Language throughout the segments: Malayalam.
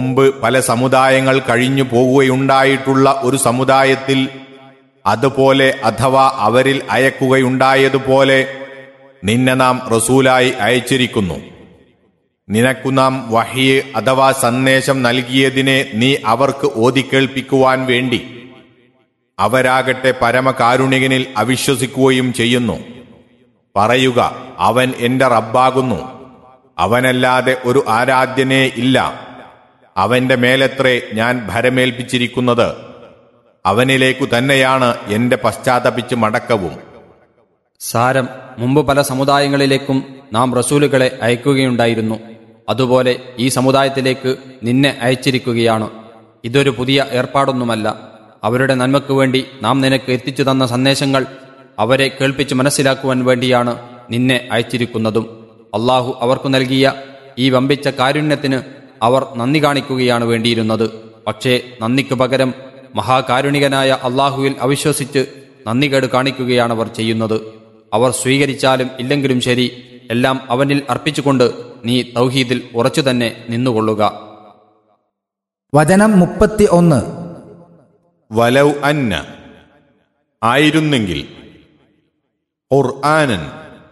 മുമ്പ് പല സമുദായങ്ങൾ കഴിഞ്ഞു പോകുകയുണ്ടായിട്ടുള്ള ഒരു സമുദായത്തിൽ അതുപോലെ അഥവാ അവരിൽ അയക്കുകയുണ്ടായതുപോലെ നിന്നെ നാം റസൂലായി അയച്ചിരിക്കുന്നു നിനക്കു നാം വഹിയെ അഥവാ സന്ദേശം നൽകിയതിനെ നീ അവർക്ക് ഓതിക്കേൾപ്പിക്കുവാൻ വേണ്ടി അവരാകട്ടെ പരമകാരുണികനിൽ അവിശ്വസിക്കുകയും ചെയ്യുന്നു പറയുക അവൻ എന്റെ റബ്ബാകുന്നു അവനല്ലാതെ ഒരു ആരാധ്യനേ ഇല്ല അവന്റെ മേലത്രേ ഞാൻ ഭരമേൽപ്പിച്ചിരിക്കുന്നത് അവനിലേക്കു തന്നെയാണ് എന്റെ പശ്ചാത്തപിച്ച് മടക്കവും സാരം മുമ്പ് പല സമുദായങ്ങളിലേക്കും നാം റസൂലുകളെ അയക്കുകയുണ്ടായിരുന്നു അതുപോലെ ഈ സമുദായത്തിലേക്ക് നിന്നെ അയച്ചിരിക്കുകയാണ് ഇതൊരു പുതിയ ഏർപ്പാടൊന്നുമല്ല അവരുടെ നന്മയ്ക്കു വേണ്ടി നാം നിനക്ക് എത്തിച്ചു തന്ന സന്ദേശങ്ങൾ അവരെ കേൾപ്പിച്ച് മനസ്സിലാക്കുവാൻ വേണ്ടിയാണ് നിന്നെ അയച്ചിരിക്കുന്നതും അള്ളാഹു അവർക്കു നൽകിയ ഈ വമ്പിച്ച കാരുണ്യത്തിന് അവർ നന്ദി കാണിക്കുകയാണ് വേണ്ടിയിരുന്നത് പക്ഷേ നന്ദിക്കു പകരം മഹാകാരുണികനായ അള്ളാഹുവിൽ അവിശ്വസിച്ച് നന്ദികേട് കാണിക്കുകയാണ് അവർ ചെയ്യുന്നത് അവർ സ്വീകരിച്ചാലും ഇല്ലെങ്കിലും ശരി എല്ലാം അവനിൽ അർപ്പിച്ചുകൊണ്ട് നീ തൗഹീദിൽ ഉറച്ചു തന്നെ നിന്നുകൊള്ളുക വചനം മുപ്പത്തി ഒന്ന് വലൗ അന്ന ആയിരുന്നെങ്കിൽ ഖുർആനൻ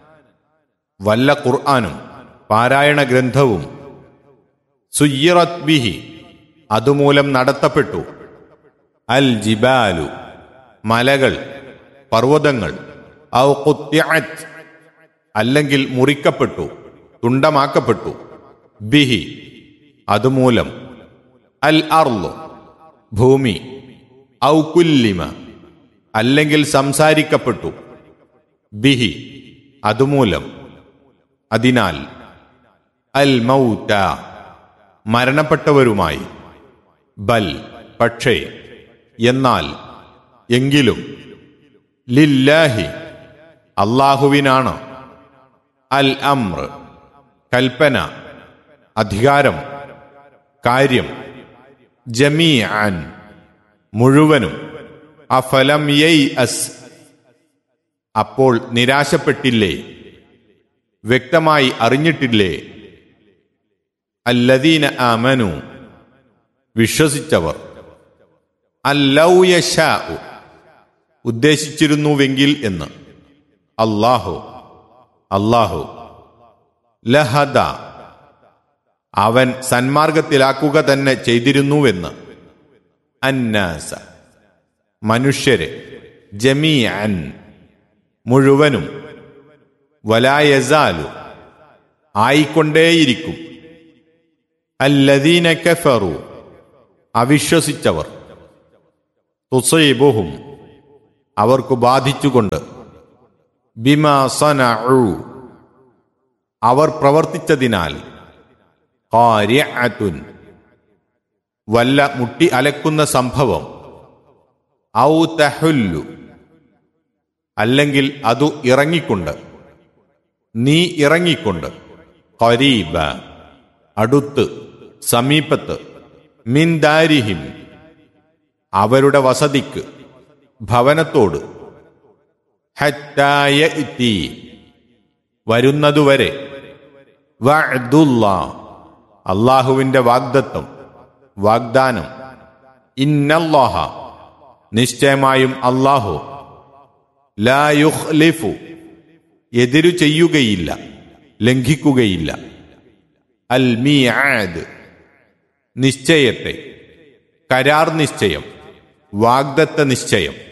വല്ല ഖുർആനും പാരായണ ഗ്രന്ഥവും സുയ്യിറത് ബിഹി അതുമൂലം നടത്തപ്പെട്ടു അൽ ജിബാലു മലകൾ പർവ്വതങ്ങൾ ഔ ഖുത്യിഅത് അല്ലെങ്കിൽ മുറിക്കപ്പെട്ടു തുണ്ടമാക്കപ്പെട്ടു ബിഹി അതുമൂലം അൽ അർളു ഭൂമി ഔ കുല്ലിമ അല്ലെങ്കിൽ സംസാരിക്കപ്പെട്ടു ബിഹി അതുമൂലം അതിനാൽ അൽ മൗത മരണപ്പെട്ടവരുമായി ബൽ പക്ഷേ എന്നാൽ എങ്കിലും ലില്ലാഹി അള്ളാഹുവിനാണ് അൽ അമ്ര കൽപ്പന അധികാരം കാര്യം ജമീഅൻ മുഴുവനും അഫലം യൈ അസ് അപ്പോൾ നിരാശപ്പെട്ടില്ലേ വ്യക്തമായി അറിഞ്ഞിട്ടില്ലേ അല്ലദീന ആമനു വിശ്വസിച്ചവർ അല്ലൗയശ ഉദ്ദേശിച്ചിരുന്നുവെങ്കിൽ എന്ന് അല്ലാഹു അല്ലാഹു ലഹദ അവൻ സന്മാർഗത്തിലാക്കുക തന്നെ ചെയ്തിരുന്നുവെന്ന് അന്നാസ മനുഷ്യരെ ജമീഅൻ മുഴുവനും വലായസാലു ആയിക്കൊണ്ടേയിരിക്കും അല്ലദീന കഫറു അവിശ്വസിച്ചവർ തുസൈബുഹും അവർക്കു ബാധിച്ചുകൊണ്ട് ബിമാ സനഉ അവർ പ്രവർത്തിച്ചതിനാൽ ഖാരിഅത്തുൻ വല്ല മുട്ടി അലക്കുന്ന സംഭവം ഔ തഹുല്ലു അല്ലെങ്കിൽ അതു ഇറങ്ങിക്കൊണ്ട് നീ ഇറങ്ങിക്കൊണ്ട് ഖരീബ അടുത്ത് സമീപത്ത് മിൻദാരിഹിം അവരുടെ വസതിക്ക് ഭവനത്തോട് ഹറ്റായ ഇത്തി വരുന്നതുവരെ വഅദുല്ലാ അള്ളാഹുവിന്റെ വാഗ്ദത്വം വാഗ്ദാനം ഇന്നല്ലാഹ നിശ്ചയമായും അള്ളാഹു ലാ യുഖ്ലിഫു എതിരു ചെയ്യുകയില്ല ലംഘിക്കുകയില്ല അൽ മീആദ് നിശ്ചയത്തെ കരാർ നിശ്ചയം വാഗ്ദത്ത നിശ്ചയം